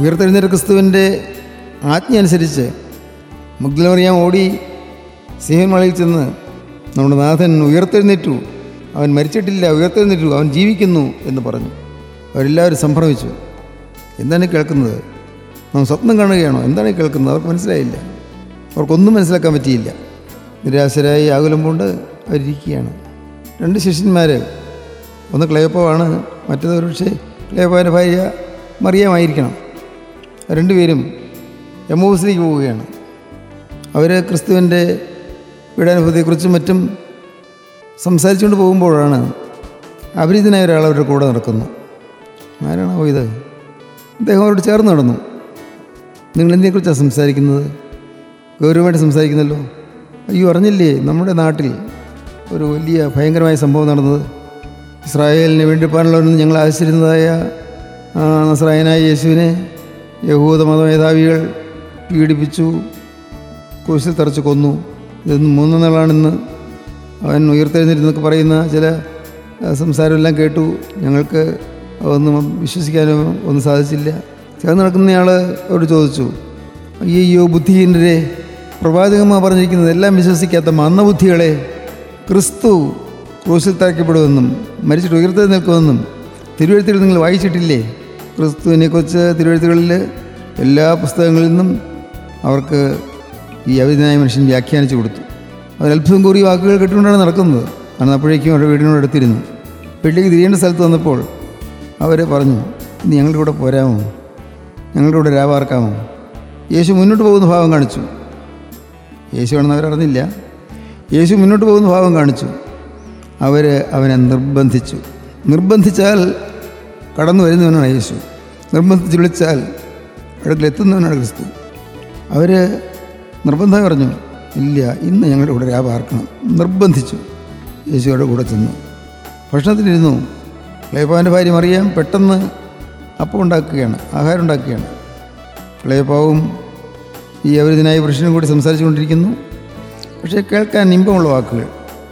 ഉയർത്തെഴുന്നേറ്റ ക്രിസ്തുവിൻ്റെ ആജ്ഞ അനുസരിച്ച് മുഗ്ലമറിയാം ഓടി സിഹൻ മലയിൽ ചെന്ന് നമ്മുടെ നാഥൻ ഉയർത്തെഴുന്നേറ്റു അവൻ മരിച്ചിട്ടില്ല ഉയർത്തെഴുന്നേറ്റു അവൻ ജീവിക്കുന്നു എന്ന് പറഞ്ഞു അവരെല്ലാവരും സംഭ്രമിച്ചു എന്താണ് ഈ കേൾക്കുന്നത് നാം സ്വപ്നം കാണുകയാണോ എന്താണ് ഈ കേൾക്കുന്നത് അവർക്ക് മനസ്സിലായില്ല അവർക്കൊന്നും മനസ്സിലാക്കാൻ പറ്റിയില്ല നിരാശരായി ആകുലം കൊണ്ട് അവരിയ്ക്കുകയാണ് രണ്ട് ശിഷ്യന്മാർ ഒന്ന് ക്ലേപ്പമാണ് മറ്റേത് ഒരുപക്ഷെ ക്ലേപ്പാൻ്റെ ഭാര്യ മറിയമായിരിക്കണം രണ്ടുപേരും എമോസിലേക്ക് പോവുകയാണ് അവർ ക്രിസ്തുവിൻ്റെ പീഡാനുഭവത്തെക്കുറിച്ചും മറ്റും സംസാരിച്ചുകൊണ്ട് പോകുമ്പോഴാണ് അപരിചിതനായ ഒരാൾ അവരുടെ കൂടെ നടക്കുന്നു ആരാണോ ഇത് അദ്ദേഹം അവരോട് ചേർന്ന് നടന്നു നിങ്ങൾ എന്തിനെക്കുറിച്ചാണ് സംസാരിക്കുന്നത് ഗൗരവമായിട്ട് സംസാരിക്കുന്നല്ലോ അയ്യോ അറിഞ്ഞില്ലേ നമ്മുടെ നാട്ടിൽ ഒരു വലിയ ഭയങ്കരമായ സംഭവം നടന്നത് ഇസ്രായേലിന് വേണ്ടിപ്പാനുള്ളവരെന്ന് ഞങ്ങൾ ആശ്രയിച്ചിരുന്നതായ ആ, നസ്രായനായ യേശുവിനെ യഹൂദ മത മേധാവികൾ പീഡിപ്പിച്ചു കുരിശിൽ തറച്ച് കൊന്നു ഇതൊന്നും മൂന്ന് നാളാണെന്ന് അവൻ ഉയർത്തെഴുന്നേറ്റെന്നൊക്കെ പറയുന്ന ചില ആ, സംസാരമെല്ലാം കേട്ടു ഞങ്ങൾക്ക് ഒന്നും വിശ്വസിക്കാനോ ഒന്നും സാധിച്ചില്ല ചേർന്ന് നടക്കുന്നയാൾ അവരോട് ചോദിച്ചു അയ്യോ ബുദ്ധിഹീനരെ പ്രവാചകന്മാർ പറഞ്ഞിരിക്കുന്നത് എല്ലാം വിശ്വസിക്കാത്ത മന്ദബുദ്ധികളെ ക്രിസ്തു ക്രൂശിൽ തറയ്ക്കപ്പെടുമെന്നും മരിച്ചിട്ട് ഉയർത്തി നിൽക്കുമെന്നും തിരുവഴുത്തുകൾ നിങ്ങൾ വായിച്ചിട്ടില്ലേ ക്രിസ്തുവിനെക്കുറിച്ച് തിരുവഴുത്തുകളിൽ എല്ലാ പുസ്തകങ്ങളിൽ നിന്നും അവർക്ക് ഈ അവിധനായ മനുഷ്യൻ വ്യാഖ്യാനിച്ചു കൊടുത്തു അവർ അത്ഭുതം കൂറി വാക്കുകൾ കേട്ടുകൊണ്ടാണ് നടക്കുന്നത് കാരണം അപ്പോഴേക്കും അവരുടെ വീടിനോട് അടുത്തിരുന്നു വീട്ടിലേക്ക് തിരിയേണ്ട സ്ഥലത്ത് വന്നപ്പോൾ അവർ പറഞ്ഞു ഇനി ഞങ്ങളുടെ കൂടെ പോരാമോ ഞങ്ങളുടെ കൂടെ രാവാർക്കാമോ യേശു മുന്നോട്ട് പോകുന്ന ഭാവം കാണിച്ചു യേശുവാണെന്ന് അവരറിഞ്ഞില്ല യേശു മുന്നോട്ട് പോകുന്ന ഭാവം കാണിച്ചു അവർ അവനെ നിർബന്ധിച്ചു നിർബന്ധിച്ചാൽ കടന്നു വരുന്നവനാണ് യേശു നിർബന്ധിച്ച് വിളിച്ചാൽ അടുക്കലെത്തുന്നവനാണ് ക്രിസ്തു അവർ നിർബന്ധം പറഞ്ഞു ഇല്ല ഇന്ന് ഞങ്ങളുടെ കൂടെ രാ പാർക്കണം നിർബന്ധിച്ചു യേശുവിടെ കൂടെ ചെന്നു ഭക്ഷണത്തിനിരുന്നു ക്ലേപ്പാവിൻ്റെ ഭാര്യ മറിയാം പെട്ടെന്ന് അപ്പം ഉണ്ടാക്കുകയാണ് ആഹാരം ഉണ്ടാക്കുകയാണ് ക്ലേപ്പാവും ഈ അവരിതിനായി പുരുഷനും കൂടി സംസാരിച്ചു കൊണ്ടിരിക്കുന്നു പക്ഷേ കേൾക്കാൻ ഇമ്പമുള്ള വാക്കുകൾ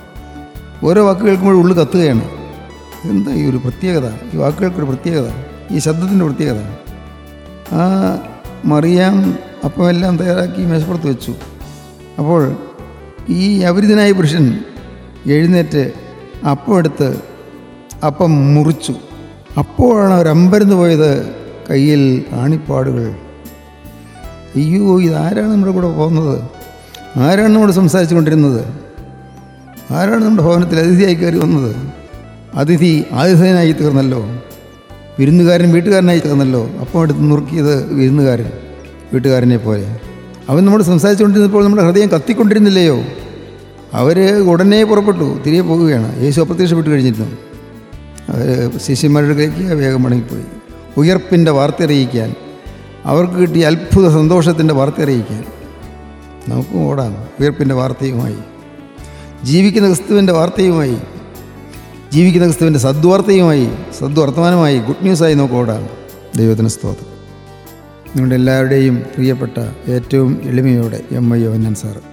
ഓരോ വാക്ക് കേൾക്കുമ്പോൾ ഉള്ളു കത്തുകയാണ് എന്താ ഈ ഒരു പ്രത്യേകത ഈ വാക്കുകൾക്കൊരു പ്രത്യേകത ഈ ശബ്ദത്തിൻ്റെ പ്രത്യേകത ആ മറിയാം അപ്പമെല്ലാം തയ്യാറാക്കി മേശപ്പുറത്ത് വെച്ചു അപ്പോൾ ഈ അപരിതനായ പുരുഷൻ എഴുന്നേറ്റ് അപ്പം എടുത്ത് അപ്പം മുറിച്ചു അപ്പോഴാണ് അവർ അമ്പരന്ന് പോയത് കയ്യിൽ ആണിപ്പാടുകൾ അയ്യോ ഇതാരാണ് നമ്മുടെ കൂടെ പോകുന്നത് ആരാണ് നമ്മോട് സംസാരിച്ചു കൊണ്ടിരുന്നത് ആരാണ് നമ്മുടെ ഭവനത്തിൽ അതിഥിയായി കയറി വന്നത് അതിഥി ആതിഥേയനായി തീർന്നല്ലോ വിരുന്നുകാരൻ വീട്ടുകാരനായി തീർന്നല്ലോ അപ്പം എടുത്ത് നുറുക്കിയത് വിരുന്നുകാരൻ വീട്ടുകാരനെ പോലെ അവൻ നമ്മോട് സംസാരിച്ചുകൊണ്ടിരുന്നപ്പോൾ നമ്മുടെ ഹൃദയം കത്തിക്കൊണ്ടിരുന്നില്ലയോ അവർ ഉടനെ പുറപ്പെട്ടു തിരികെ പോകുകയാണ് യേശു അപ്രത്യക്ഷപ്പെട്ട് കഴിഞ്ഞിരുന്നു അവർ ശിഷ്യന്മാരുടെ കയ്ക്ക് വേഗം മടങ്ങിപ്പോയി ഉയർപ്പിൻ്റെ വാർത്ത അറിയിക്കാൻ അവർക്ക് കിട്ടിയ അത്ഭുത സന്തോഷത്തിൻ്റെ വാർത്ത അറിയിക്കാൻ നമുക്കും ഓടാം ഉയർപ്പിൻ്റെ വാർത്തയുമായി ജീവിക്കുന്ന ക്രിസ്തുവിൻ്റെ വാർത്തയുമായി ജീവിക്കുന്ന ക്രിസ്തുവിൻ്റെ സദ്വാർത്തയുമായി സദ്വർത്തമാനമായി ഗുഡ് ന്യൂസായി നമുക്ക് ഓടാം ദൈവത്തിന് സ്തോത്രം നിങ്ങളുടെ എല്ലാവരുടെയും പ്രിയപ്പെട്ട ഏറ്റവും എളിമയോടെ എം ഐ യോഹന്നാൻ സാറ്